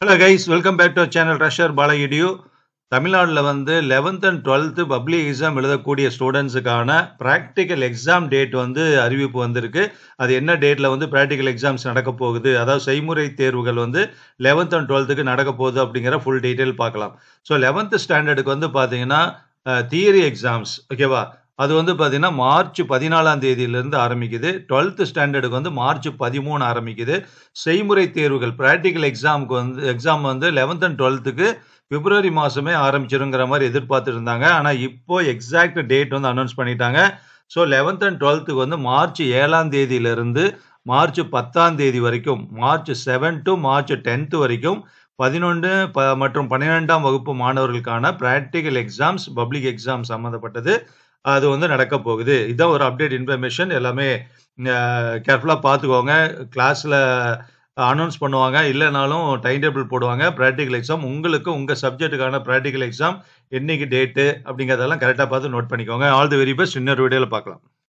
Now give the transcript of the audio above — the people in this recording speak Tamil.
hello guys welcome back to channel ரஷர் பாலகிடியூ தமிழ்நாட்டில் வந்து eleventh and twelfth public exam எழுதக்கூடிய ஸ்டூடெண்ட்ஸுக்கான ப்ராக்டிக்கல் எக்ஸாம் டேட் வந்து அறிவிப்பு வந்திருக்கு அது என்ன டேட்டில் வந்து ப்ராக்டிக்கல் எக்ஸாம்ஸ் நடக்க போகுது அதாவது செய்முறை தேர்வுகள் வந்து லெவன்த் அண்ட் டுவெல்த்துக்கு நடக்க போகுது அப்படிங்கிற ஃபுல் டீட்டெயில் பார்க்கலாம் ஸோ லெவன்த்து ஸ்டாண்டர்டுக்கு வந்து பார்த்தீங்கன்னா தியரி எக்ஸாம்ஸ் ஓகேவா அது வந்து பார்த்தீங்கன்னா மார்ச் பதினாலாம் தேதியிலிருந்து ஆரம்பிக்குது டுவெல்த்து ஸ்டாண்டர்டுக்கு வந்து மார்ச் பதிமூணு ஆரம்பிக்குது செய்முறை தேர்வுகள் ப்ராக்டிக்கல் எக்ஸாமுக்கு வந்து எக்ஸாம் வந்து லெவன்த் அண்ட் டுவெல்த்துக்கு பிப்ரவரி மாதமே ஆரம்பிச்சிருங்கிற மாதிரி எதிர்பார்த்துட்டு இருந்தாங்க ஆனால் இப்போ எக்ஸாக்ட் டேட் வந்து அனௌன்ஸ் பண்ணிட்டாங்க ஸோ லெவன்த் அண்ட் டுவெல்த்துக்கு வந்து மார்ச் ஏழாம் தேதியிலிருந்து மார்ச் பத்தாம் தேதி வரைக்கும் March seven to March tenth வரைக்கும் பதினொன்று ப மற்றும் பன்னிரெண்டாம் வகுப்பு மாணவர்களுக்கான ப்ராக்டிக்கல் எக்ஸாம்ஸ் பப்ளிக் எக்ஸாம் சம்மந்தப்பட்டது அது வந்து நடக்க போகுது இதுதான் ஒரு அப்டேட் இன்ஃபர்மேஷன் எல்லாமே கேர்ஃபுல்லாக பார்த்துக்கோங்க கிளாஸில் அனௌன்ஸ் பண்ணுவாங்க இல்லைனாலும் டைம் டேபிள் போடுவாங்க ப்ராக்டிக்கல் எக்ஸாம் உங்களுக்கு உங்கள் சப்ஜெக்ட்டுக்கான ப்ராக்டிக்கல் எக்ஸாம் என்னைக்கு டேட்டு அப்படிங்கிறதெல்லாம் கரெக்டாக பார்த்து நோட் பண்ணிக்கோங்க ஆல் தி வெரி பெஸ்ட் இன்னொரு வீடியோவில் பார்க்கலாம்